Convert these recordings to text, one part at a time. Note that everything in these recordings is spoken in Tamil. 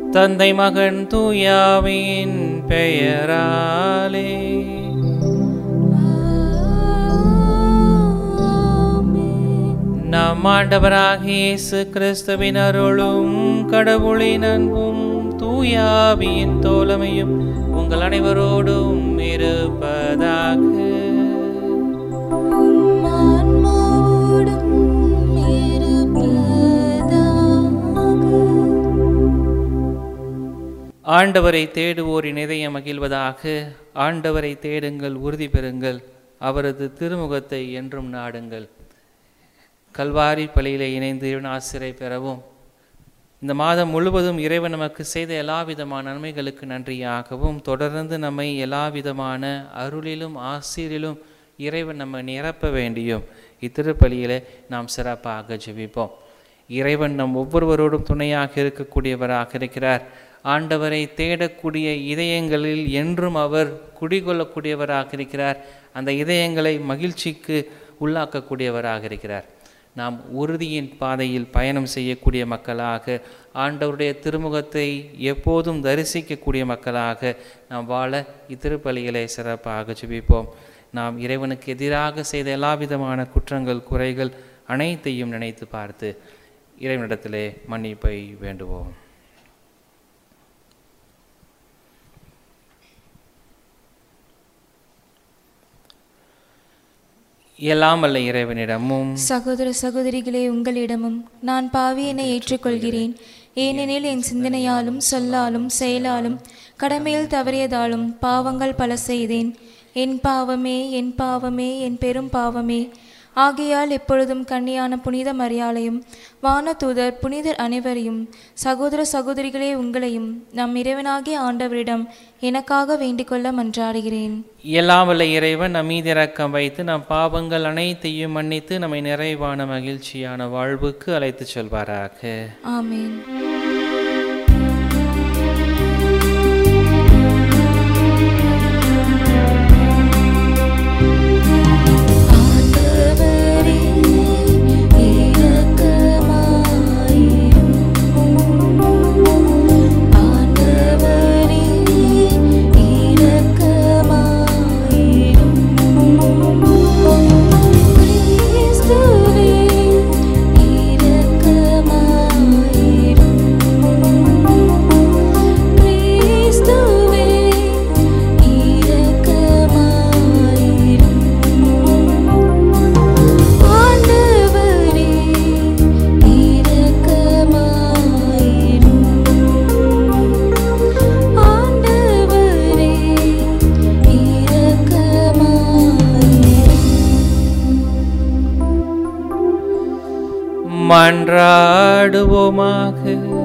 தந்தை மகன் தூயாவின் பெயராலே நம் ஆண்டவராகிய இயேசு கிறிஸ்துவின் அருளும் கடவுளின் அன்பும் தூயாவியின் தோழமையும் உங்கள் அனைவரோடும் இருப்பதாக ஆன்மாவோடும் இருப்பதாக ஆண்டவரை தேடுவோரின் இதயம் மகிழ்வதாக ஆண்டவரை தேடுங்கள் உறுதி பெறுங்கள் அவரது திருமுகத்தை என்றும் நாடுங்கள் கல்வாரி பலியிலே இணைந்து இறைவன் ஆசிரை பெறவும் இந்த மாதம் முழுவதும் இறைவன் நமக்கு செய்த எல்லா விதமான நன்மைகளுக்கு நன்றியாகவும் தொடர்ந்து நம்மை எல்லா விதமான அருளிலும் ஆசிரிலும் இறைவன் நம்ம நிரப்ப வேண்டியும் இத்திருப்பலியிலே நாம் சிறப்பாக ஜெபிப்போம் இறைவன் நம் ஒவ்வொருவரோடும் துணையாக இருக்கக்கூடியவராக இருக்கிறார் ஆண்டவரை தேடக்கூடிய இதயங்களில் என்றும் அவர் குடிகொள்ளக்கூடியவராக இருக்கிறார் அந்த இதயங்களை மகிழ்ச்சிக்கு உள்ளாக்கக்கூடியவராக இருக்கிறார் நாம் உறுதியின் பாதையில் பயணம் செய்யக்கூடிய மக்களாக ஆண்டவருடைய திருமுகத்தை எப்போதும் தரிசிக்கக்கூடிய மக்களாக நாம் வாழ இத்திருப்பலிகளை சிறப்பாக ஜெபிப்போம் நாம் இறைவனுக்கு எதிராக செய்த எல்லா விதமான குற்றங்கள் குறைகள் அனைத்தையும் நினைத்து பார்த்து இறைவனிடத்திலே மன்னிப்பை வேண்டுவோம் எல்லாம் வல்ல இறைவனிடமும் சகோதர சகோதரிகளே உங்களிடமும் நான் பாவியனை ஏற்றுக்கொள்கிறேன் ஏனெனில் என் சிந்தனையாலும் சொல்லாலும் செயலாலும் கடமையில் தவறியதாலும் பாவங்கள் பல செய்தேன் என் பாவமே என் பாவமே என் பெரும் பாவமே ஆகையால் எப்பொழுதும் கன்னியான புனித மரியாளையும் வானதூதர் புனிதர் அனைவரையும் சகோதர சகோதரிகளே உங்களையும் நம் இறைவனாகிய ஆண்டவரிடம் எனக்காக வேண்டிக்கொள்ள மன்றாடுகிறேன் எல்லாம் வல்ல இறைவன் நம் மீது இரக்கம் வைத்து நம் பாவங்கள் அனைத்தையும் மன்னித்து நம்மை நிறைவான மகிழ்ச்சியான வாழ்வுக்கு அழைத்துச் செல்வாராக ஆமேன் ஆண்டவரே இரக்கமாயிரும் ஆண்டவரே இரக்கமாயிரும் கிறிஸ்துவே இரக்கமாயிரும் கிறிஸ்துவே இரக்கமாயிரும் ஆண்டவரே இரக்கமாயிரும் ஆண்டவரே இரக்கமாயிரும் மன்றாடுவோமாக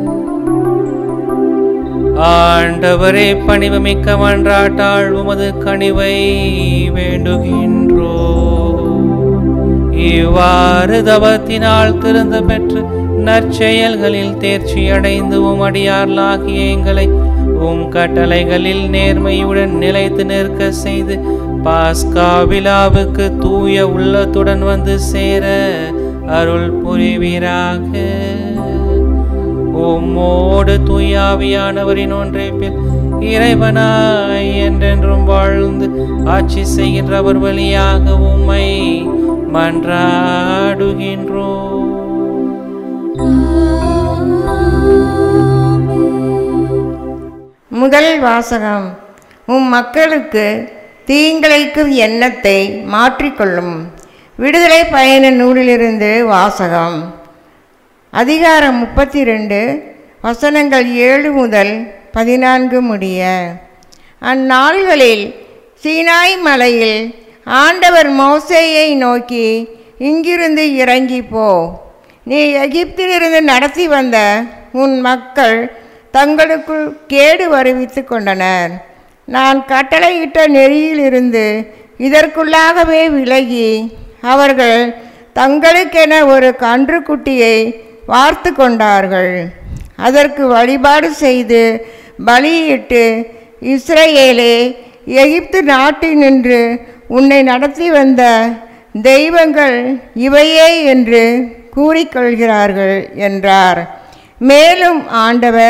ஆண்டவரே பணிவுமிக்க மன்றாட்டாள் உமது கனிவை வேண்டுகின்றோ இவ்வாறு தவத்தினால் திறந்து பெற்று நற்செயல்களில் தேர்ச்சி அடைந்து உம் அடியார்களாகிய எங்களை உம் கட்டளைகளில் நேர்மையுடன் நிலைத்து நிற்க செய்து பாஸ்கா விழாவுக்கு தூய உள்ளத்துடன் வந்து சேர அருள் புரிவீராக உம்மோடு தூயாவியானவரின் ஒன்றைப்பில் இறைவனாய் என்றென்றும் வாழ்ந்து ஆட்சி செய்கின்றவர் வழியாக உம்மை மன்றாடுகின்றோம் முதல் வாசகம் உம் மக்களுக்கு தீங்கிழைக்கும் எண்ணத்தை மாற்றிக்கொள்ளும் விடுதலை பயண நூலிலிருந்து வாசகம் அதிகாரம் முப்பத்தி ரெண்டு வசனங்கள் ஏழு முதல் பதினான்கு முடிய அந்நாள்களில் சீனாய் மலையில் ஆண்டவர் மோசேயை நோக்கி இங்கிருந்து இறங்கி போ நீ எகிப்திலிருந்து நடத்தி வந்த உன் மக்கள் தங்களுக்குள் கேடு வருவித்து கொண்டனர் நான் கட்டளையிட்ட நெறியிலிருந்து இதற்குள்ளாகவே விலகி அவர்கள் தங்களுக்கென ஒரு கன்றுக்குட்டியை வார்த்து கொண்டார்கள் அதற்கு வழிபாடு செய்து பலியிட்டு இஸ்ரவேலே எகிப்து நாட்டினின்று உன்னை நடத்தி வந்த தெய்வங்கள் இவையே என்று கூறிக்கொள்கிறார்கள் என்றார் மேலும் ஆண்டவர்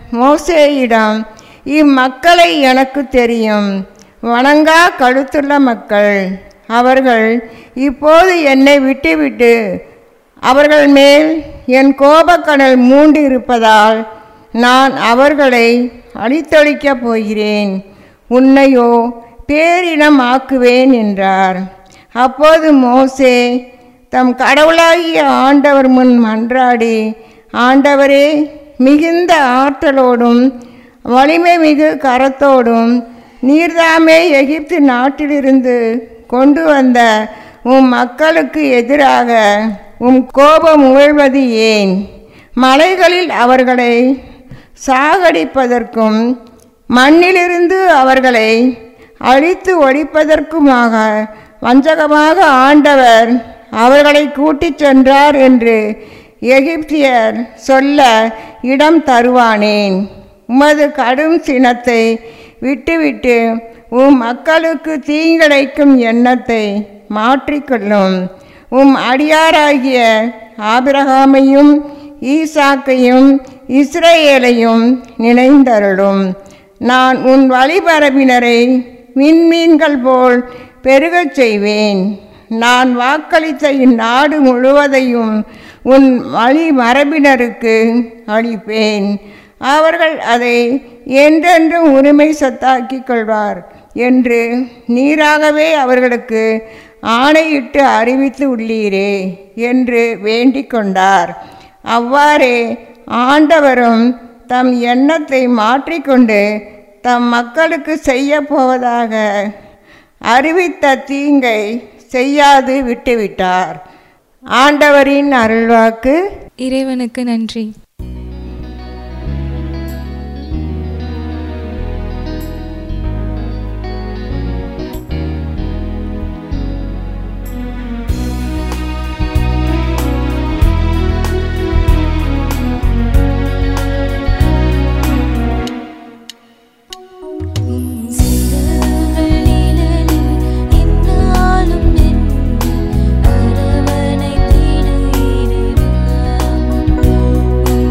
மோசேயிடம் இம்மக்களை எனக்கு தெரியும் வணங்கா கழுத்துள்ள மக்கள் அவர்கள் இப்போது என்னை விட்டுவிட்டு அவர்கள் மேல் என் கோபக்கடல் மூண்டு இருப்பதால் நான் அவர்களை அழித்தொழிக்கப் போகிறேன் உன்னையோ பேரினம் ஆக்குவேன் என்றார் அப்போது மோசே தம் கடவுளாகிய ஆண்டவர் முன் மன்றாடி ஆண்டவரே மிகுந்த ஆற்றலோடும் வலிமை மிகு கரத்தோடும் நீர்தாமே எகிப்து நாட்டிலிருந்து கொண்டு வந்த உம் மக்களுக்கு எதிராக உம் கோபம் உழ்வது ஏன் மலைகளில் அவர்களை சாகடிப்பதற்கும் மண்ணிலிருந்து அவர்களை அழித்து ஒழிப்பதற்குமாக வஞ்சகமாக ஆண்டவர் அவர்களை கூட்டிச் சென்றார் என்று எகிப்தியர் சொல்ல இடம் தருவானேன் உமது கடும் சினத்தை விட்டுவிட்டு உம் மக்களுக்கு தீங்கிழைக்கும் எண்ணத்தை மாற்றிக்கொள்ளும் உம் அடியாராகிய ஆபிரகாமையும் ஈசாக்கையும் இஸ்ரேலையும் நினைந்தருளும் நான் உன் வழிபரப்பினரை விண்மீன்கள் போல் பெருகச் செய்வேன் நான் வாக்களித்த இந்நாடு முழுவதையும் உன் வழி மரபினருக்கு அளிப்பேன் அவர்கள் அதை என்றென்றும் உரிமை சத்தாக்கிக் கொள்வார் என்று நீராகவே அவர்களுக்கு ஆணையிட்டு அறிவித்து உள்ளீரே என்று வேண்டிக் கொண்டார் அவ்வாறே ஆண்டவரும் தம் எண்ணத்தை மாற்றிக்கொண்டு தம் மக்களுக்கு செய்ய போவதாக அறிவித்த தீங்கை செய்யாது விட்டுவிட்டார் ஆண்டவரின் அருள்வாக்கு இறைவனுக்கு நன்றி என்னாலும் என்ன அரவணை தேடு இறைவா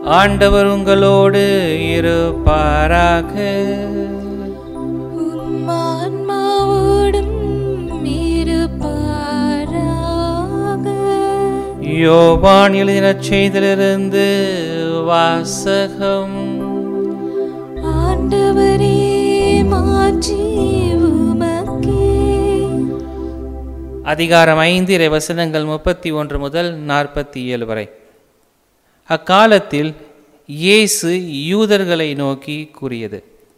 ஆண்டவர் உங்களோடு இருப்பாராக உம் ஆன்மாவோடும் இருப்பாராக யோவான் எழுதின செய்திலிருந்து வாசகம் ஆண்டவரே மாற்றி உமக்கே அதிகாரம் ஐந்து இறை வசனங்கள் முப்பத்தி ஒன்று முதல் நாற்பத்தி ஏழு வரை அக்காலத்தில் இயேசு யூதர்களை நோக்கி கூறியது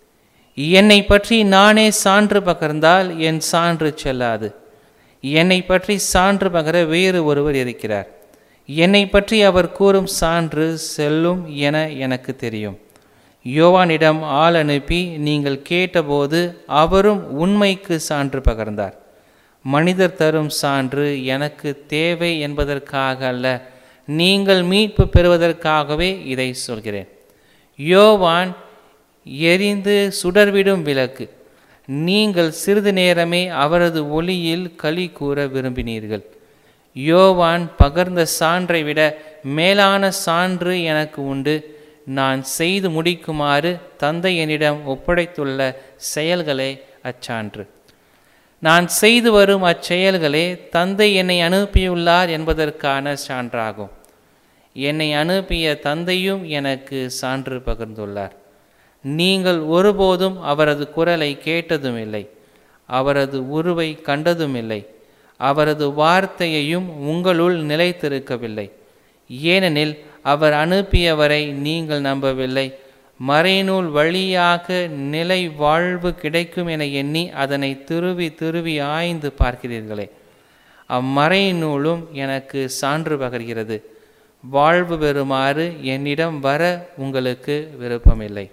என்னை பற்றி நானே சான்று பகர்ந்தால் என் சான்று செல்லாது என்னை பற்றி சான்று பகர வேறு ஒருவர் இருக்கிறார் என்னை பற்றி அவர் கூறும் சான்று செல்லும் என எனக்கு தெரியும் யோவானிடம் ஆள் அனுப்பி நீங்கள் கேட்டபோது அவரும் உண்மைக்கு சான்று பகர்ந்தார் மனிதர் தரும் சான்று எனக்கு தேவை என்பதற்காக அல்ல நீங்கள் மீட்பு பெறுவதற்காகவே இதை சொல்கிறேன் யோவான் எரிந்து சுடர்விடும் விளக்கு நீங்கள் சிறிது நேரமே அவரது ஒளியில் களி கூற விரும்பினீர்கள் யோவான் பகர்ந்த சான்றை விட மேலான சான்று எனக்கு உண்டு நான் செய்து முடிக்குமாறு தந்தை என்னிடம் ஒப்படைத்துள்ள செயல்களே அச்சான்று நான் செய்து வரும் அச்செயல்களே தந்தை என்னை அனுப்பியுள்ளார் என்பதற்கான சான்றாகும் என்னை அனுப்பிய தந்தையும் எனக்கு சான்று பகிர்ந்துள்ளார் நீங்கள் ஒருபோதும் அவரது குரலை கேட்டதும் இல்லை அவரது உருவை கண்டதும் இல்லை அவரது வார்த்தையையும் உங்களுள் நிலைத்திருக்கவில்லை ஏனெனில் அவர் அனுப்பியவரை நீங்கள் நம்பவில்லை மறைநூல் வழியாக நிலை வாழ்வு கிடைக்கும் என எண்ணி அதனை திருவி திருவி ஆய்ந்து பார்க்கிறீர்களே அம்மறைநூலும் எனக்கு சான்று பகர்கிறது வாழ்வு பெறுமாறு என்னிடம் வர உங்களுக்கு விருப்பமில்லை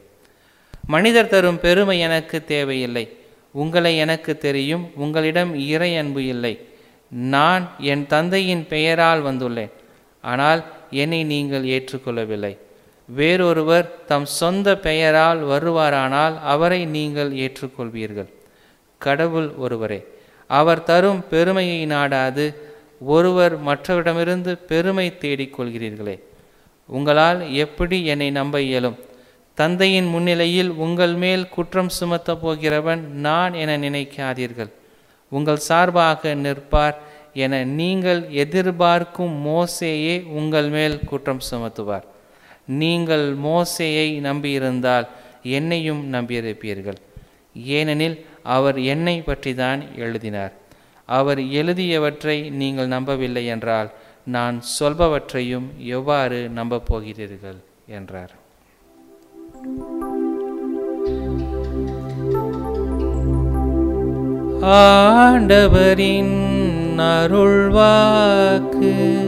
மனிதர் தரும் பெருமை எனக்கு தேவையில்லை உங்களை எனக்கு தெரியும் உங்களிடம் இறை அன்பு இல்லை நான் என் தந்தையின் பெயரால் வந்துள்ளேன் ஆனால் என்னை நீங்கள் ஏற்றுக்கொள்ளவில்லை வேறொருவர் தம் சொந்த பெயரால் வருவாரானால் அவரை நீங்கள் ஏற்றுக்கொள்வீர்கள் கடவுள் ஒருவரே அவர் தரும் பெருமையை நாடாது ஒருவர் மற்றவரிடமிருந்து பெருமை தேடிக் கொள்கிறீர்களே உங்களால் எப்படி என்னை நம்ப இயலும் தந்தையின் முன்னிலையில் உங்கள் மேல் குற்றம் சுமத்தப் போகிறவன் நான் என நினைக்காதீர்கள் உங்கள் சார்பாக நிற்பார் என நீங்கள் எதிர்பார்க்கும் மோசேயே உங்கள் மேல் குற்றம் சுமத்துவார் நீங்கள் மோசேயை நம்பியிருந்தால் என்னையும் நம்பியிருப்பீர்கள் ஏனெனில் அவர் என்னை பற்றி தான் எழுதினார் அவர் எழுதியவற்றை நீங்கள் நம்பவில்லை என்றால் நான் சொல்பவற்றையும் எவ்வாறு நம்பப் போகிறீர்கள் என்றார் ஆண்டவரின் அருள்வாக்கு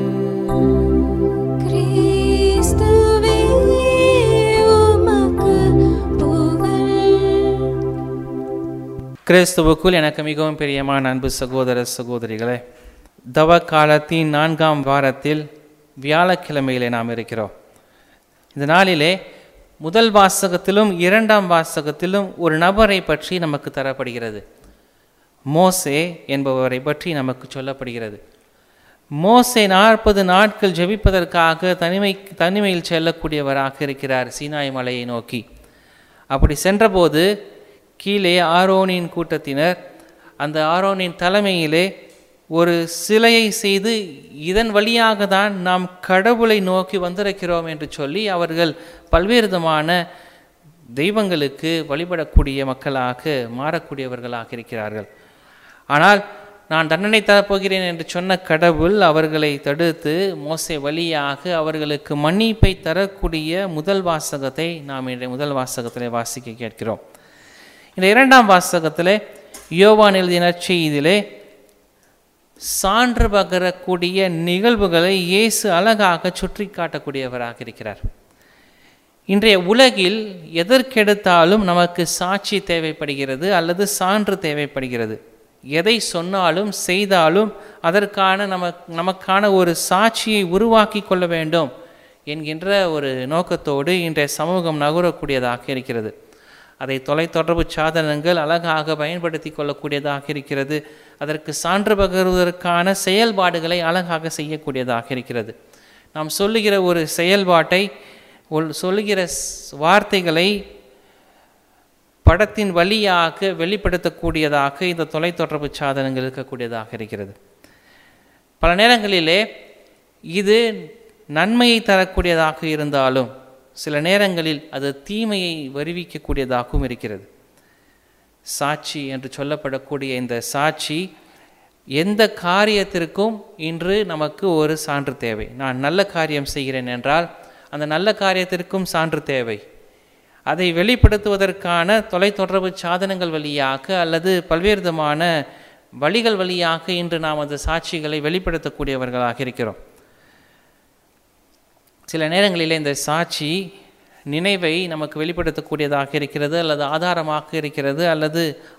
கிறிஸ்துவே உமக்கு புகழ் கிறிஸ்துவுக்குள் எனக்கு மிகவும் பிரியமான அன்பு சகோதர சகோதரிகளே தவ காலத்தின் நான்காம் வாரத்தில் வியாழக்கிழமையிலே நாம் இருக்கிறோம் இந்த நாளிலே முதல் வாசகத்திலும் இரண்டாம் வாசகத்திலும் ஒரு நபரை பற்றி நமக்கு தரப்படுகிறது மோசே என்பவரை பற்றி நமக்கு சொல்லப்படுகிறது மோசே நாற்பது நாட்கள் ஜெபிப்பதற்காக தனிமை தனிமையில் செல்லக்கூடியவராக இருக்கிறார் சீனாய் மலையை நோக்கி அப்படி சென்றபோது கீழே ஆரோனின் கூட்டத்தினர் அந்த ஆரோனின் தலைமையிலே ஒரு சிலையை செய்து இதன் வழியாக தான் நாம் கடவுளை நோக்கி வந்திருக்கிறோம் என்று சொல்லி அவர்கள் பல்வேறு விதமான தெய்வங்களுக்கு வழிபடக்கூடிய மக்களாக மாறக்கூடியவர்களாக இருக்கிறார்கள் ஆனால் நான் தண்டனை தரப்போகிறேன் என்று சொன்ன கடவுள் அவர்களை தடுத்து மோசை வழியாக அவர்களுக்கு மன்னிப்பை தரக்கூடிய முதல் வாசகத்தை நாம் இன்றைய முதல் வாசகத்திலே வாசிக்க கேட்கிறோம் இந்த இரண்டாம் வாசகத்திலே யோவான் எழுதிய நற்செய்தியிலே சான்று பகரக்கூடிய நிகழ்வுகளை இயேசு அழகாக சுற்றி காட்டக்கூடியவராக இருக்கிறார் இன்றைய உலகில் எதற்கெடுத்தாலும் நமக்கு சாட்சி தேவைப்படுகிறது அல்லது சான்று தேவைப்படுகிறது எதை சொன்னாலும் செய்தாலும் அதற்கான நம நமக்கான ஒரு சாட்சியை உருவாக்கி கொள்ள வேண்டும் என்கின்ற ஒரு நோக்கத்தோடு இன்றைய சமூகம் நகரக்கூடியதாக இருக்கிறது அதை தொலைத்தொடர்பு சாதனங்கள் அழகாக பயன்படுத்தி கொள்ளக்கூடியதாக இருக்கிறது அதற்கு சான்று பகருவதற்கான செயல்பாடுகளை அழகாக செய்யக்கூடியதாக இருக்கிறது நாம் சொல்லுகிற ஒரு செயல்பாட்டை ஒல் சொல்லுகிற ஸ்- வார்த்தைகளை படத்தின் வழியாக வெளிப்படுத்தக்கூடியதாக இந்த தொலைத்தொடர்பு சாதனங்கள் இருக்கக்கூடியதாக இருக்கிறது பல நேரங்களிலே இது நன்மையை தரக்கூடியதாக இருந்தாலும் சில நேரங்களில் அது தீமையை வருவிக்கக்கூடியதாகவும் இருக்கிறது சாட்சி என்று சொல்லப்படக்கூடிய இந்த சாட்சி எந்த காரியத்திற்கும் இன்று நமக்கு ஒரு சான்று தேவை நான் நல்ல காரியம் செய்கிறேன் என்றால் அந்த நல்ல காரியத்திற்கும் சான்று தேவை அதை வெளிப்படுத்துவதற்கான தொலைத்தொடர்பு சாதனங்கள் வழியாக அல்லது பல்வேறு விதமான வழிகள் வழியாக இன்று நாம் அந்த சாட்சிகளை வெளிப்படுத்தக்கூடியவர்களாக இருக்கிறோம் சில நேரங்களில் இந்த சாட்சி நினைவை நமக்கு வெளிப்படுத்தக்கூடியதாக இருக்கிறது அல்லது ஆதாரமாக இருக்கிறது அல்லது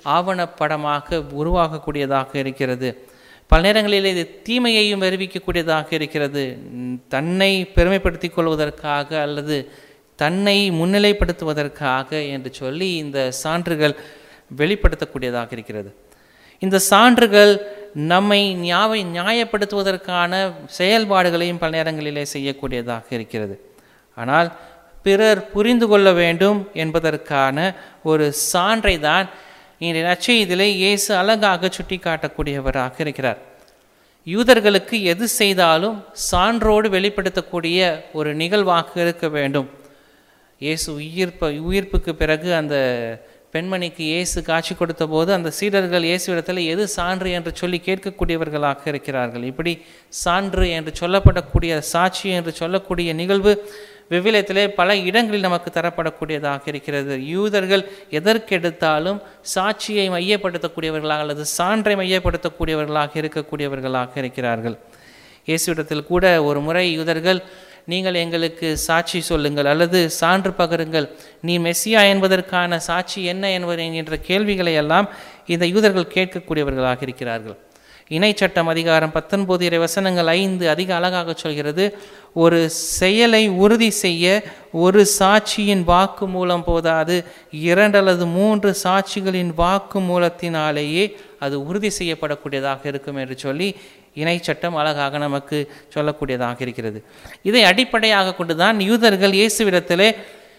ஆவணப்படமாக உருவாகக்கூடியதாக இருக்கிறது பல நேரங்களில் இது தீமையையும் அறிவிக்கக்கூடியதாக இருக்கிறது ம், தன்னை பெருமைப்படுத்திக் கொள்வதற்காக அல்லது தன்னை முன்னிலைப்படுத்துவதற்காக என்று சொல்லி இந்த சான்றுகள் வெளிப்படுத்தக்கூடியதாக இருக்கிறது இந்த சான்றுகள் நம்மை ஞாவை நியாயப்படுத்துவதற்கான செயல்பாடுகளையும் பல நேரங்களிலே செய்யக்கூடியதாக இருக்கிறது ஆனால் பிறர் புரிந்து கொள்ள வேண்டும் என்பதற்கான ஒரு சான்றை தான் இன்றைய நற்செய்தியிலே இயேசு அழகாக சுட்டி காட்டக்கூடியவராக இருக்கிறார் யூதர்களுக்கு எது செய்தாலும் சான்றோடு வெளிப்படுத்தக்கூடிய ஒரு நிகழ்வாக இருக்க வேண்டும் இயேசு உயிர்ப்ப உயிர்ப்புக்கு பிறகு அந்த பெண்மணிக்கு இயேசு காட்சி கொடுத்த போது அந்த சீடர்கள் இயேசுவிடத்தில் எது சான்று என்று சொல்லி கேட்கக்கூடியவர்களாக இருக்கிறார்கள் இப்படி சான்று என்று சொல்லப்படக்கூடிய சாட்சி என்று சொல்லக்கூடிய நிகழ்வு விவிலியத்திலே பல இடங்களில் நமக்கு தரப்படக்கூடியதாக இருக்கிறது யூதர்கள் எதற்கெடுத்தாலும் சாட்சியை மையப்படுத்தக்கூடியவர்களாக அல்லது சான்றை மையப்படுத்தக்கூடியவர்களாக இருக்கக்கூடியவர்களாக இருக்கிறார்கள் இயேசுவிடத்தில் கூட ஒரு முறை யூதர்கள் நீங்கள் எங்களுக்கு சாட்சி சொல்லுங்கள் அல்லது சான்று பகருங்கள் நீ மெஸ்ஸியா என்பதற்கான சாட்சி என்ன என்பது என்கின்ற கேள்விகளை எல்லாம் இந்த யூதர்கள் கேட்கக்கூடியவர்களாக இருக்கிறார்கள் இணை சட்டம் அதிகாரம் பத்தொன்பது இறை வசனங்கள் ஐந்து அதிக அழகாக சொல்கிறது ஒரு செயலை உறுதி செய்ய ஒரு சாட்சியின் வாக்கு மூலம் போதாது இரண்டு அல்லது மூன்று சாட்சிகளின் வாக்கு மூலத்தினாலேயே அது உறுதி செய்யப்படக்கூடியதாக இருக்கும் என்று சொல்லி இணை சட்டம் அழகாக நமக்கு சொல்லக்கூடியதாக இருக்கிறது இதை அடிப்படையாக கொண்டுதான் யூதர்கள் இயேசுவிடத்திலே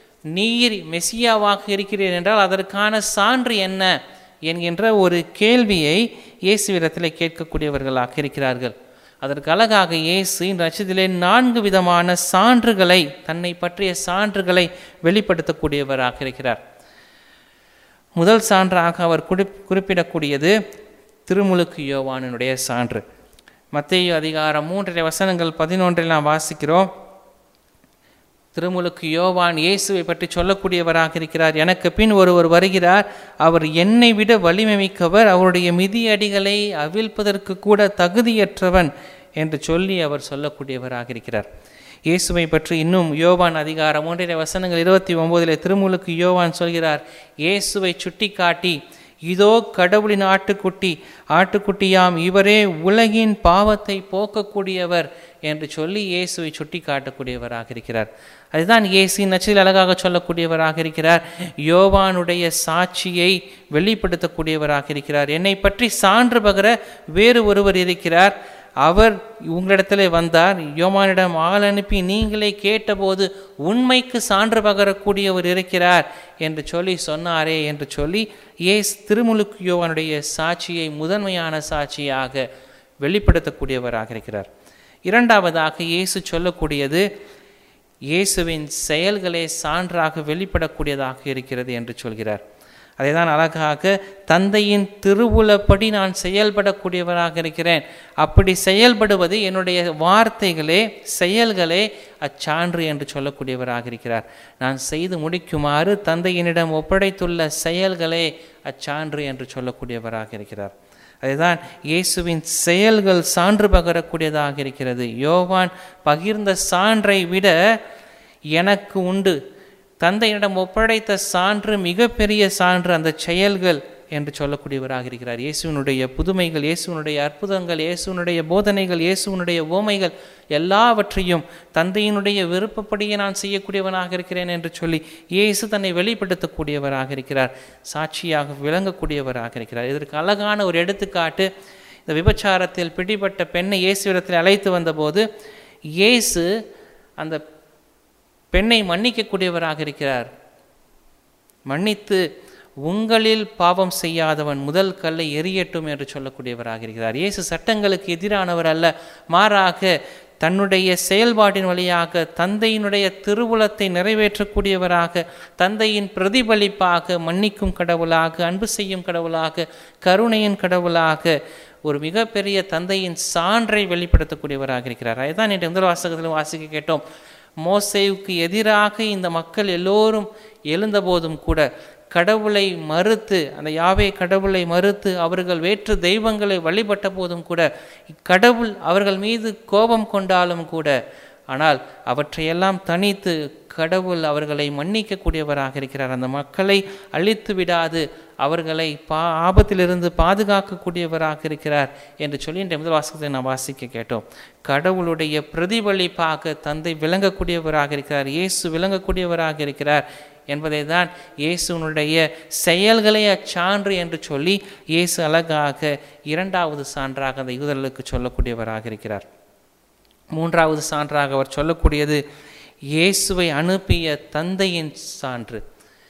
நீர் மெசியாவாக இருக்கிறீர் என்றால் அதற்கான சான்று என்ன என்கின்ற ஒரு கேள்வியை இயேசுவிடத்திலே கேட்கக்கூடியவர்களாக இருக்கிறார்கள் அதற்கு அழகாக இயேசு இந்த நட்சத்திலே நான்கு விதமான சான்றுகளை தன்னை பற்றிய சான்றுகளை வெளிப்படுத்தக்கூடியவராக இருக்கிறார் முதல் சான்றாக அவர் குறிப் குறிப்பிடக்கூடியது திருமுழுக்கு யோவானினுடைய சான்று மத்தேயு அதிகாரம் மூன்றரை வசனங்கள் பதினொன்றில் நாம் வாசிக்கிறோம் திருமுழுக்கு யோவான் இயேசுவை பற்றி சொல்லக்கூடியவராக இருக்கிறார் எனக்கு பின் ஒருவர் வருகிறார் அவர் என்னை விட வலிமை மிக்கவர் அவருடைய மிதியடிகளை அவிழ்ப்பதற்கு கூட தகுதியற்றவன் என்று சொல்லி அவர் சொல்லக்கூடியவராக இருக்கிறார் இயேசுவை பற்றி இன்னும் யோவான் அதிகாரம் மூன்றிலே வசனங்கள் இருபத்தி ஒன்பதிலே திருமுழுக்கு யோவான் சொல்கிறார் இயேசுவை சுட்டிக்காட்டி இதோ கடவுளின் ஆட்டுக்குட்டி ஆட்டுக்குட்டியாம் இவரே உலகின் பாவத்தை போக்கக்கூடியவர் என்று சொல்லி இயேசுவை சுட்டி காட்டக்கூடியவராக இருக்கிறார் அதுதான் இயேசு நச்சில் அழகாக சொல்லக்கூடியவராக இருக்கிறார் யோவானுடைய சாட்சியை வெளிப்படுத்தக்கூடியவராக இருக்கிறார் என்னை பற்றி சான்று பகர வேறு ஒருவர் இருக்கிறார் அவர் உங்களிடத்திலே வந்தார் யோமானிடம் ஆள் அனுப்பி நீங்களே கேட்டபோது உண்மைக்கு சான்று பகரக்கூடியவர் இருக்கிறார் என்று சொல்லி சொன்னாரே என்று சொல்லி ஏஸ் திருமுழுக்கு யோவானுடைய சாட்சியை முதன்மையான சாட்சியாக வெளிப்படுத்தக்கூடியவராக இருக்கிறார் இரண்டாவதாக இயேசு சொல்லக்கூடியது இயேசுவின் செயல்களே சான்றாக வெளிப்படக்கூடியதாக இருக்கிறது என்று சொல்கிறார் அதை தான் அழகாக தந்தையின் திருவுளப்படி நான் செயல்படக்கூடியவராக இருக்கிறேன் அப்படி செயல்படுவது என்னுடைய வார்த்தைகளே செயல்களே அச்சான்று என்று சொல்லக்கூடியவராக இருக்கிறார் நான் செய்து முடிக்குமாறு தந்தையினிடம் ஒப்படைத்துள்ள செயல்களே அச்சான்று என்று சொல்லக்கூடியவராக இருக்கிறார் அதுதான் இயேசுவின் செயல்கள் சான்று பகரக்கூடியதாக இருக்கிறது யோவான் பகிர்ந்த சான்றை விட எனக்கு உண்டு தந்தையிடம் ஒப்படைத்த சான்று மிகப்பெரிய சான்று அந்த செயல்கள் என்று சொல்லக்கூடியவராக இருக்கிறார் இயேசுவனுடைய புதுமைகள் இயேசுவனுடைய அற்புதங்கள் இயேசுவனுடைய போதனைகள் இயேசுவனுடைய ஓமைகள் எல்லாவற்றையும் தந்தையினுடைய விருப்பப்படியே நான் செய்யக்கூடியவனாக இருக்கிறேன் என்று சொல்லி இயேசு தன்னை வெளிப்படுத்தக்கூடியவராக இருக்கிறார் சாட்சியாக விளங்கக்கூடியவராக இருக்கிறார் இதற்கு அழகான ஒரு எடுத்துக்காட்டு இந்த விபச்சாரத்தில் பிடிபட்ட பெண்ணை இயேசுவிடத்தில் அழைத்து வந்தபோது இயேசு அந்த பெண்ணை மன்னிக்கக்கூடியவராக இருக்கிறார் மன்னித்து உங்களில் பாவம் செய்யாதவன் முதல் கல்லை எரியட்டும் என்று சொல்லக்கூடியவராக இருக்கிறார் இயேசு சட்டங்களுக்கு எதிரானவர் அல்ல மாறாக தன்னுடைய செயல்பாட்டின் வழியாக தந்தையினுடைய திருவுளத்தை நிறைவேற்றக்கூடியவராக தந்தையின் பிரதிபலிப்பாக மன்னிக்கும் கடவுளாக அன்பு செய்யும் கடவுளாக கருணையின் கடவுளாக ஒரு மிகப்பெரிய தந்தையின் சான்றை வெளிப்படுத்தக்கூடியவராக இருக்கிறார் அதுதான் இன்று முதல் வாசகத்திலும் வாசிக்க கேட்டோம் மோசேவுக்கு எதிராக இந்த மக்கள் எல்லோரும் எழுந்தபோதும் கூட கடவுளை மறுத்து அந்த யாவே கடவுளை மறுத்து அவர்கள் வேற்று தெய்வங்களை வழிபட்ட போதும் கூட கடவுள் அவர்கள் மீது கோபம் கொண்டாலும் கூட ஆனால் அவற்றையெல்லாம் தனித்து கடவுள் அவர்களை மன்னிக்கக்கூடியவராக இருக்கிறார் அந்த மக்களை அழித்து விடாது அவர்களை பா ஆபத்திலிருந்து பாதுகாக்கக்கூடியவராக இருக்கிறார் என்று சொல்லி இன்றைய முதல் வாசகத்தை நாம் வாசிக்க கேட்டோம் கடவுளுடைய பிரதிபலிப்பாக தந்தை விளங்கக்கூடியவராக இருக்கிறார் இயேசு விளங்கக்கூடியவராக இருக்கிறார் என்பதை தான் இயேசுனுடைய செயல்களே அச்சான்று என்று சொல்லி இயேசு அழகாக இரண்டாவது சான்றாக அந்த யூதர்களுக்கு சொல்லக்கூடியவராக இருக்கிறார் மூன்றாவது சான்றாக அவர் சொல்லக்கூடியது இயேசுவை அனுப்பிய தந்தையின் சான்று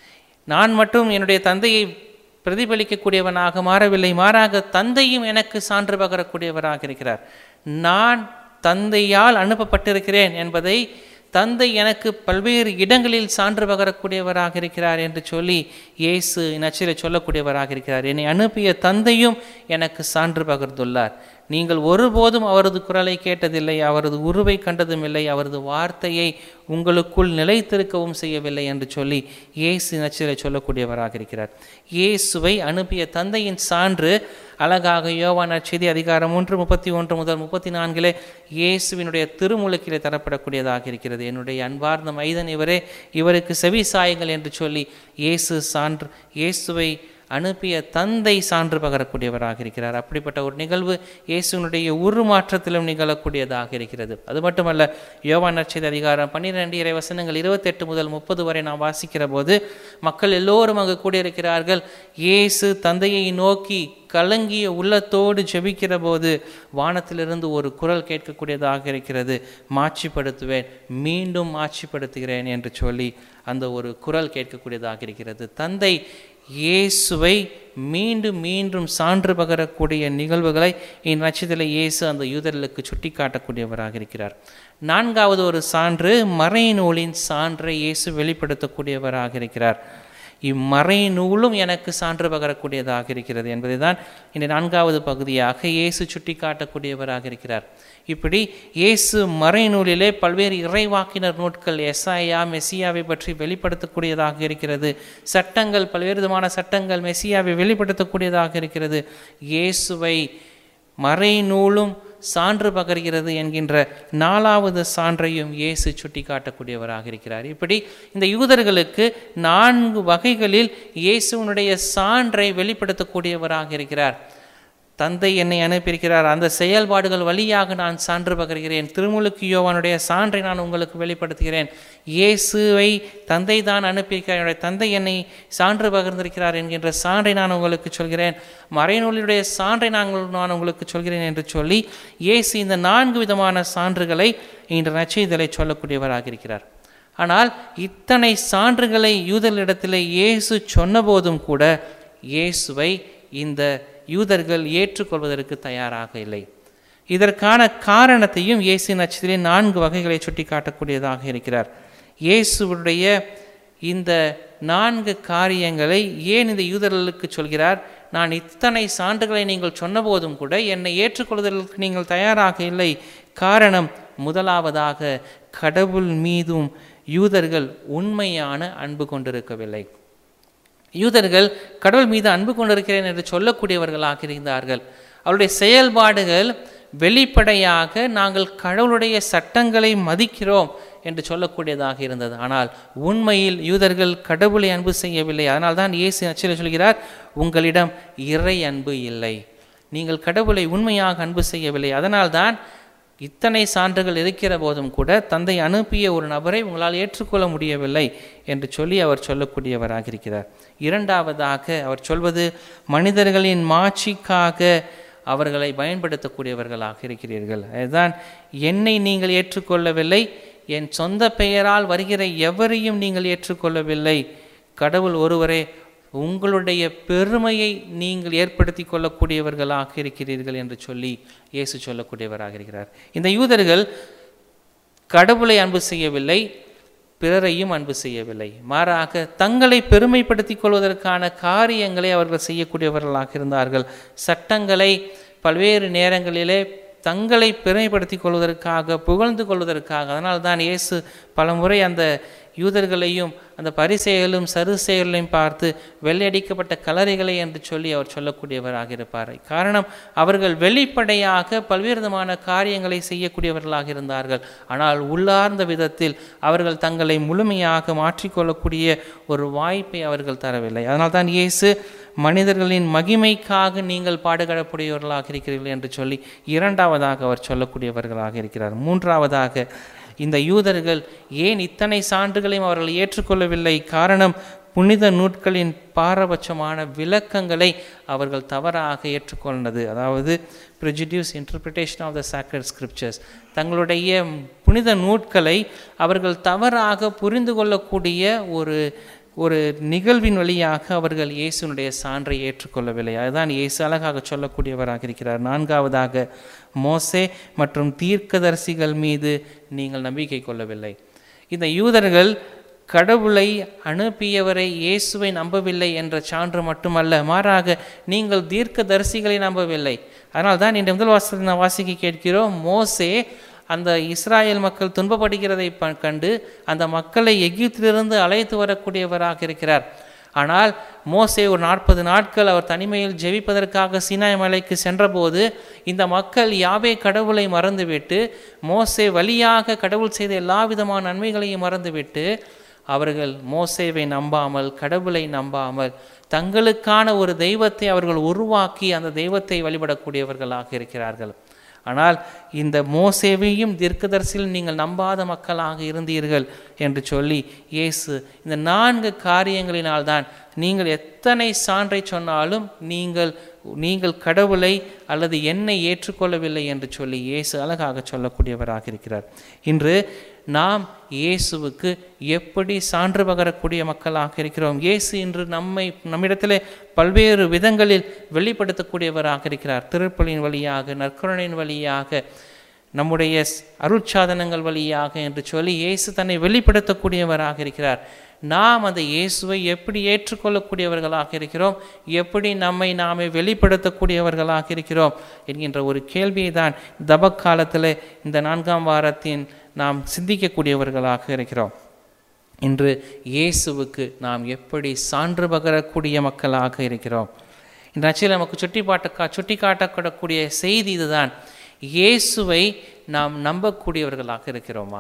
நான் மட்டும் என்னுடைய தந்தையை பிரதிபலிக்கக்கூடியவனாக மாறவில்லை மாறாக தந்தையும் எனக்கு சான்று பகரக்கூடியவராக இருக்கிறார் நான் தந்தையால் அனுப்பப்பட்டிருக்கிறேன் என்பதை தந்தை எனக்கு பல்வேறு இடங்களில் சான்று பகரக்கூடியவராக இருக்கிறார் என்று சொல்லி இயேசு நச்சில சொல்லக்கூடியவராக இருக்கிறார் என்னை அனுப்பிய தந்தையும் எனக்கு சான்று பகர்ந்துள்ளார் நீங்கள் ஒருபோதும் அவரது குரலை கேட்டதில்லை அவரது உருவை கண்டதும் இல்லை அவரது வார்த்தையை உங்களுக்குள் நிலைத்திருக்கவும் செய்யவில்லை என்று சொல்லி இயேசு நச்சிலை சொல்லக்கூடியவராக இருக்கிறார் இயேசுவை அனுப்பிய தந்தையின் சான்று அழகாக யோவான் நற்செய்தி அதிகாரம் ஒன்று முப்பத்தி ஒன்று முதல் முப்பத்தி நான்கிலே இயேசுவினுடைய திருமுழுக்கிலே தரப்படக்கூடியதாக இருக்கிறது என்னுடைய அன்பார்ந்த மைதன் இவரே இவருக்கு செவி சாயுங்கள் என்று சொல்லி இயேசு சான்று இயேசுவை அனுப்பிய தந்தை சான்று பகரக்கூடியவராக இருக்கிறார் அப்படிப்பட்ட ஒரு நிகழ்வு இயேசுனுடைய உருமாற்றத்திலும் நிகழக்கூடியதாக இருக்கிறது அது மட்டுமல்ல யோவான் நற்செய்தி அதிகாரம் பன்னிரெண்டு இறை வசனங்கள் இருபத்தெட்டு முதல் முப்பது வரை நாம் வாசிக்கிற போது மக்கள் எல்லோரும் அங்கு கூடியிருக்கிறார்கள் இயேசு தந்தையை நோக்கி கலங்கிய உள்ளத்தோடு ஜெபிக்கிற போது வானத்திலிருந்து ஒரு குரல் கேட்கக்கூடியதாக இருக்கிறது மாட்சிப்படுத்துவேன் மீண்டும் மாட்சிப்படுத்துகிறேன் என்று சொல்லி அந்த ஒரு குரல் கேட்கக்கூடியதாக இருக்கிறது தந்தை இயேசுவை மீண்டும் மீண்டும் சான்று பகரக்கூடிய நிகழ்வுகளை இந்நட்சத்திர இயேசு அந்த யூதர்களுக்கு சுட்டி காட்டக்கூடியவராக இருக்கிறார் நான்காவது ஒரு சான்று மறைநூலின் சான்றை இயேசு வெளிப்படுத்தக்கூடியவராக இருக்கிறார் இம்மறை நூலும் எனக்கு சான்று பகரக்கூடியதாக இருக்கிறது என்பதை தான் இந்த நான்காவது பகுதியாக இயேசு சுட்டி காட்டக்கூடியவராக இருக்கிறார் இப்படி இயேசு மறைநூலிலே பல்வேறு இறைவாக்கினர் நூட்கள் எஸ்ஐயா மெஸ்ஸியாவை பற்றி வெளிப்படுத்தக்கூடியதாக இருக்கிறது சட்டங்கள் பல்வேறு விதமான சட்டங்கள் மெஸ்ஸியாவை வெளிப்படுத்தக்கூடியதாக இருக்கிறது இயேசுவை மறைநூலும் சான்று பகர்கிறது என்கின்ற நாலாவது சான்றையும் இயேசு சுட்டி காட்டக்கூடியவராக இருக்கிறார் இப்படி இந்த யூதர்களுக்கு நான்கு வகைகளில் இயேசுவனுடைய சான்றை வெளிப்படுத்தக்கூடியவராக இருக்கிறார் தந்தை என்னை அனுப்பியிருக்கிறார் அந்த செயல்பாடுகள் வழியாக நான் சான்று பகர்கிறேன் திருமுழுக்கு யோவானுடைய சான்றை நான் உங்களுக்கு வெளிப்படுத்துகிறேன் இயேசுவை தந்தை தான் அனுப்பியிருக்கிறார் என்னுடைய தந்தை என்னை சான்று பகிர்ந்திருக்கிறார் என்கின்ற சான்றை நான் உங்களுக்கு சொல்கிறேன் மறைநூலினுடைய சான்றை நாங்கள் நான் உங்களுக்கு சொல்கிறேன் என்று சொல்லி இயேசு இந்த நான்கு விதமான சான்றுகளை இன்று நச்செய்தலை சொல்லக்கூடியவராக இருக்கிறார் ஆனால் இத்தனை சான்றுகளை யூதர்களிடத்தில் இயேசு சொன்னபோதும் கூட இயேசுவை இந்த யூதர்கள் ஏற்றுக்கொள்வதற்கு தயாராக இல்லை இதற்கான காரணத்தையும் இயேசு நட்சத்திலே நான்கு வகைகளை சுட்டி காட்டக்கூடியதாக இருக்கிறார் இயேசுடைய இந்த நான்கு காரியங்களை ஏன் இந்த யூதர்களுக்கு சொல்கிறார் நான் இத்தனை சான்றுகளை நீங்கள் சொன்னபோதும் கூட என்னை ஏற்றுக்கொள்வதற்கு நீங்கள் தயாராக இல்லை காரணம் முதலாவதாக கடவுள் மீதும் யூதர்கள் உண்மையான அன்பு கொண்டிருக்கவில்லை யூதர்கள் கடவுள் மீது அன்பு கொண்டிருக்கிறேன் என்று சொல்லக்கூடியவர்களாக இருந்தார்கள் அவருடைய செயல்பாடுகள் வெளிப்படையாக நாங்கள் கடவுளுடைய சட்டங்களை மதிக்கிறோம் என்று சொல்லக்கூடியதாக இருந்தது ஆனால் உண்மையில் யூதர்கள் கடவுளை அன்பு செய்யவில்லை அதனால் தான் இயேசு நச்சில் சொல்கிறார் உங்களிடம் இறை அன்பு இல்லை நீங்கள் கடவுளை உண்மையாக அன்பு செய்யவில்லை அதனால்தான் இத்தனை சான்றுகள் இருக்கிற போதும் கூட தந்தை அனுப்பிய ஒரு நபரை உங்களால் ஏற்றுக்கொள்ள முடியவில்லை என்று சொல்லி அவர் சொல்லக்கூடியவராக இருக்கிறார் இரண்டாவதாக அவர் சொல்வது மனிதர்களின் மாட்சிக்காக அவர்களை பயன்படுத்தக்கூடியவர்களாக இருக்கிறீர்கள் அதுதான் என்னை நீங்கள் ஏற்றுக்கொள்ளவில்லை என் சொந்த பெயரால் வருகிற எவரையும் நீங்கள் ஏற்றுக்கொள்ளவில்லை கடவுள் ஒருவரே உங்களுடைய பெருமையை நீங்கள் ஏற்படுத்தி கொள்ளக்கூடியவர்களாக இருக்கிறீர்கள் என்று சொல்லி இயேசு சொல்லக்கூடியவராக இருக்கிறார் இந்த யூதர்கள் கடவுளை அன்பு செய்யவில்லை பிறரையும் அன்பு செய்யவில்லை மாறாக தங்களை பெருமைப்படுத்திக் கொள்வதற்கான காரியங்களை அவர்கள் செய்யக்கூடியவர்களாக இருந்தார்கள் சட்டங்களை பல்வேறு நேரங்களிலே தங்களை பெருமைப்படுத்திக் கொள்வதற்காக புகழ்ந்து கொள்வதற்காக அதனால் தான் இயேசு பலமுறை அந்த யூதர்களையும் அந்த பரிசெயலும் சருசெயலையும் பார்த்து வெள்ளையடிக்கப்பட்ட கலரைகளை என்று சொல்லி அவர் சொல்லக்கூடியவராக இருப்பார் காரணம் அவர்கள் வெளிப்படையாக பல்வேறு விதமான காரியங்களை செய்யக்கூடியவர்களாக இருந்தார்கள் ஆனால் உள்ளார்ந்த விதத்தில் அவர்கள் தங்களை முழுமையாக மாற்றிக்கொள்ளக்கூடிய ஒரு வாய்ப்பை அவர்கள் தரவில்லை அதனால் தான் இயேசு மனிதர்களின் மகிமைக்காக நீங்கள் பாடுகாடக்கூடியவர்களாக இருக்கிறீர்கள் என்று சொல்லி இரண்டாவதாக அவர் சொல்லக்கூடியவர்களாக இருக்கிறார் மூன்றாவதாக இந்த யூதர்கள் ஏன் இத்தனை சான்றுகளையும் அவர்கள் ஏற்றுக்கொள்ளவில்லை காரணம் புனித நூட்களின் பாரபட்சமான விளக்கங்களை அவர்கள் தவறாக ஏற்றுக்கொண்டது அதாவது prejudice interpretation of the sacred scriptures தங்களுடைய புனித நூட்களை அவர்கள் தவறாக புரிந்து கொள்ளக்கூடிய ஒரு ஒரு நிகழ்வின் வழியாக அவர்கள் இயேசுனுடைய சான்றை ஏற்றுக்கொள்ளவில்லை அதுதான் இயேசு அழகாக சொல்லக்கூடியவராக இருக்கிறார் நான்காவதாக மோசே மற்றும் தீர்க்கதரிசிகள் மீது நீங்கள் நம்பிக்கை கொள்ளவில்லை இந்த யூதர்கள் கடவுளை அனுப்பியவரை இயேசுவை நம்பவில்லை என்ற சான்று மட்டுமல்ல மாறாக நீங்கள் தீர்க்கதரிசிகளை நம்பவில்லை அதனால் தான் இந்த முதல் வாசல் நான் வாசிக்க கேட்கிறோம் மோசே அந்த இஸ்ராயேல் மக்கள் துன்பப்படுகிறதை ப- கண்டு அந்த மக்களை எகிப்திலிருந்து அழைத்து வரக்கூடியவராக இருக்கிறார் ஆனால் மோசே ஒரு நாற்பது நாட்கள் அவர் தனிமையில் ஜெபிப்பதற்காக சீனாய் மலைக்கு சென்றபோது இந்த மக்கள் யாவே கடவுளை மறந்துவிட்டு மோசே வழியாக கடவுள் செய்த எல்லா விதமான நன்மைகளையும் மறந்துவிட்டு அவர்கள் மோசேவை நம்பாமல் கடவுளை நம்பாமல் தங்களுக்கான ஒரு தெய்வத்தை அவர்கள் உருவாக்கி அந்த தெய்வத்தை வழிபடக்கூடியவர்களாக இருக்கிறார்கள் ஆனால் இந்த மோசேவையும் தீர்க்கதரிசியில் நீங்கள் நம்பாத மக்களாக இருந்தீர்கள் என்று சொல்லி இயேசு இந்த நான்கு காரியங்களினால்தான் நீங்கள் எத்தனை சான்றை சொன்னாலும் நீங்கள் நீங்கள் கடவுளை அல்லது என்னை ஏற்றுக்கொள்ளவில்லை என்று சொல்லி இயேசு அழகாக சொல்லக்கூடியவராக இருக்கிறார் இன்று நாம் இயேசுவுக்கு எப்படி சான்று பகரக்கூடிய மக்களாக இருக்கிறோம் இயேசு இன்று நம்மை நம்மிடத்திலே பல்வேறு விதங்களில் வெளிப்படுத்தக்கூடியவராக இருக்கிறார் திருப்பலின் வழியாக நற்கருணையின் வழியாக நம்முடைய ஸ்- அருட்சாதனங்கள் வழியாக என்று சொல்லி இயேசு தன்னை வெளிப்படுத்தக்கூடியவராக இருக்கிறார் நாம் அந்த இயேசுவை எப்படி ஏற்றுக்கொள்ளக்கூடியவர்களாக இருக்கிறோம் எப்படி நம்மை நாமே வெளிப்படுத்தக்கூடியவர்களாக இருக்கிறோம் என்கின்ற ஒரு கேள்வியை தான் தபக் காலத்தில் இந்த நான்காம் வாரத்தின் நாம் சிந்திக்கக்கூடியவர்களாக இருக்கிறோம் இன்று இயேசுவுக்கு நாம் எப்படி சான்று பகரக்கூடிய மக்களாக இருக்கிறோம் இந்த நச்சில் நமக்கு சுட்டி பாட்ட சுட்டி காட்டக்கூடிய செய்தி இதுதான் இயேசுவை நாம் நம்பக்கூடியவர்களாக இருக்கிறோமா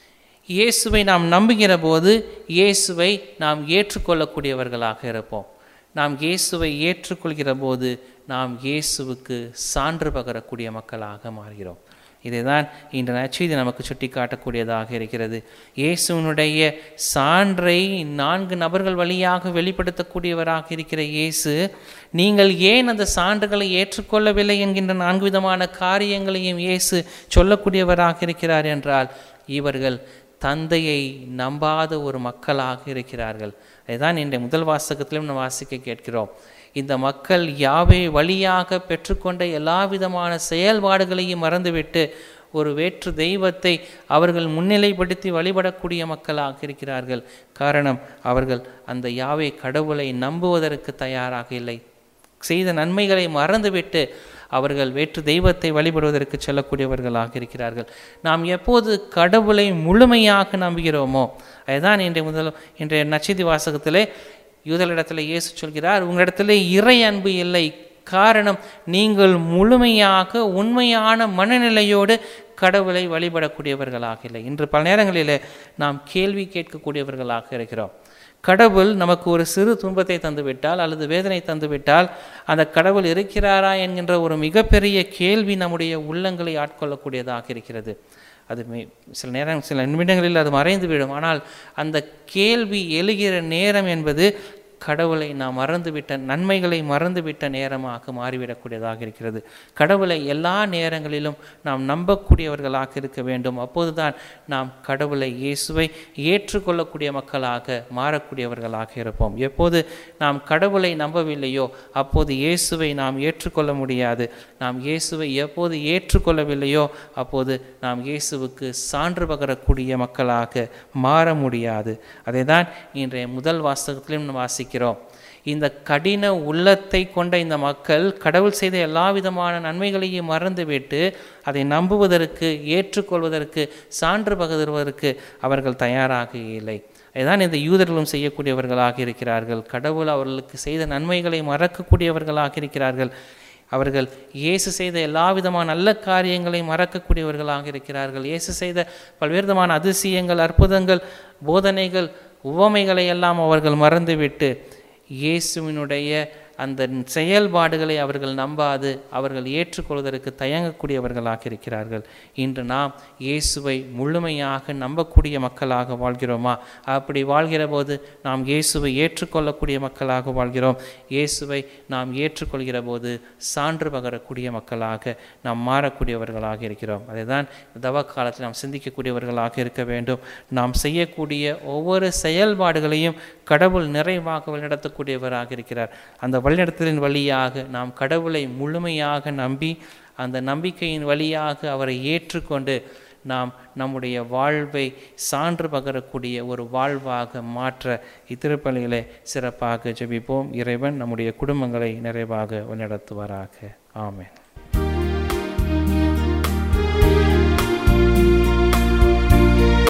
இயேசுவை நாம் நம்புகிற போது இயேசுவை நாம் ஏற்றுக்கொள்ளக்கூடியவர்களாக இருப்போம் நாம் இயேசுவை ஏற்றுக்கொள்கிற போது நாம் இயேசுவுக்கு சான்று பகரக்கூடிய மக்களாக மாறுகிறோம் இதைதான் இன்று நச்செய்தி நமக்கு சுட்டி காட்டக்கூடியதாக இருக்கிறது இயேசுனுடைய சான்றை நான்கு நபர்கள் வழியாக வெளிப்படுத்தக்கூடியவராக இருக்கிற இயேசு நீங்கள் ஏன் அந்த சான்றுகளை ஏற்றுக்கொள்ளவில்லை என்கின்ற நான்கு விதமான காரியங்களையும் இயேசு சொல்லக்கூடியவராக இருக்கிறார் என்றால் இவர்கள் தந்தையை நம்பாத ஒரு மக்களாக இருக்கிறார்கள் அதுதான் இன்றைய முதல் வாசகத்திலும் நாம் வாசிக்க கேட்கிறோம் இந்த மக்கள் யாவே வழியாக பெற்றுக்கொண்ட எல்லா விதமான செயல்பாடுகளையும் மறந்துவிட்டு ஒரு வேற்று தெய்வத்தை அவர்கள் முன்னிலைப்படுத்தி வழிபடக்கூடிய மக்களாக இருக்கிறார்கள் காரணம் அவர்கள் அந்த யாவே கடவுளை நம்புவதற்கு தயாராக இல்லை செய்த நன்மைகளை மறந்துவிட்டு அவர்கள் வேற்று தெய்வத்தை வழிபடுவதற்கு செல்லக்கூடியவர்களாக இருக்கிறார்கள் நாம் எப்போது கடவுளை முழுமையாக நம்புகிறோமோ அதுதான் இன்றைய முதல் இன்றைய நச்செய்தி வாசகத்திலே யூதலிடத்தில் இயேசு சொல்கிறார் உங்களிடத்தில் இறை அன்பு இல்லை காரணம் நீங்கள் முழுமையாக உண்மையான மனநிலையோடு கடவுளை வழிபடக்கூடியவர்களாக இல்லை இன்று பல நேரங்களிலே நாம் கேள்வி கேட்கக்கூடியவர்களாக இருக்கிறோம் கடவுள் நமக்கு ஒரு சிறு துன்பத்தை தந்துவிட்டால் அல்லது வேதனை தந்துவிட்டால் அந்த கடவுள் இருக்கிறாரா என்கின்ற ஒரு மிகப்பெரிய கேள்வி நம்முடைய உள்ளங்களை ஆட்கொள்ளக்கூடியதாக இருக்கிறது அது மே- சில நேரம் சில நிமிடங்களில் அது மறைந்து விடும் ஆனால் அந்த கேள்வி எழுகிற நேரம் என்பது கடவுளை நாம் மறந்துவிட்ட நன்மைகளை மறந்துவிட்ட நேரமாக மாறிவிடக்கூடியதாக இருக்கிறது கடவுளை எல்லா நேரங்களிலும் நாம் நம்பக்கூடியவர்களாக இருக்க வேண்டும் அப்போதுதான் நாம் கடவுளை இயேசுவை ஏற்றுக்கொள்ளக்கூடிய மக்களாக மாறக்கூடியவர்களாக இருப்போம் எப்போது நாம் கடவுளை நம்பவில்லையோ அப்போது இயேசுவை நாம் ஏற்றுக்கொள்ள முடியாது நாம் இயேசுவை எப்போது ஏற்றுக்கொள்ளவில்லையோ அப்போது நாம் இயேசுவுக்கு சான்று பகரக்கூடிய மக்களாக மாற முடியாது அதை தான் இன்றைய முதல் வாசகத்திலும் நாம் வாசிக்கிறோம் இந்த கடின உள்ளத்தை கொண்ட இந்த மக்கள் கடவுள் செய்த எல்லா விதமான நன்மைகளையும் மறந்துவிட்டு அதை நம்புவதற்கு ஏற்றுக்கொள்வதற்கு சான்று பகருவதற்கு அவர்கள் தயாராக இல்லை அதுதான் இந்த யூதர்களும் செய்யக்கூடியவர்களாக இருக்கிறார்கள் கடவுள் அவர்களுக்கு செய்த நன்மைகளை மறக்கக்கூடியவர்களாக இருக்கிறார்கள் அவர்கள் இயேசு செய்த எல்லா விதமான நல்ல காரியங்களை மறக்கக்கூடியவர்களாக இருக்கிறார்கள் இயேசு செய்த பல்வேறு விதமான அதிசயங்கள் அற்புதங்கள் போதனைகள் உவமைகளை எல்லாம் அவர்கள் மறந்துவிட்டு இயேசுவினுடைய அந்த செயல்பாடுகளை அவர்கள் நம்பாது அவர்கள் ஏற்றுக்கொள்வதற்கு தயங்கக்கூடியவர்களாக இருக்கிறார்கள் இன்று நாம் இயேசுவை முழுமையாக நம்பக்கூடிய மக்களாக வாழ்கிறோமா அப்படி வாழ்கிற போது நாம் இயேசுவை ஏற்றுக்கொள்ளக்கூடிய மக்களாக வாழ்கிறோம் இயேசுவை நாம் ஏற்றுக்கொள்கிற போது சான்று பகரக்கூடிய மக்களாக நாம் மாறக்கூடியவர்களாக இருக்கிறோம் அதுதான் தவ காலத்தில் நாம் சிந்திக்கக்கூடியவர்களாக இருக்க வேண்டும் நாம் செய்யக்கூடிய ஒவ்வொரு செயல்பாடுகளையும் கடவுள் நிறைவாக வழிநடத்தக்கூடியவராக இருக்கிறார் அந்த வழிநடத்தலின் வழியாக நாம் கடவுளை முழுமையாக நம்பி அந்த நம்பிக்கையின் வழியாக அவரை ஏற்றுக்கொண்டு நாம் நம்முடைய வாழ்வை சான்று பகரக்கூடிய ஒரு வாழ்வாக மாற்ற இத்திருப்பலிகளை சிறப்பாக ஜெபிப்போம் இறைவன் நம்முடைய குடும்பங்களை நிறைவாக வழிநடத்துவாராக ஆமென்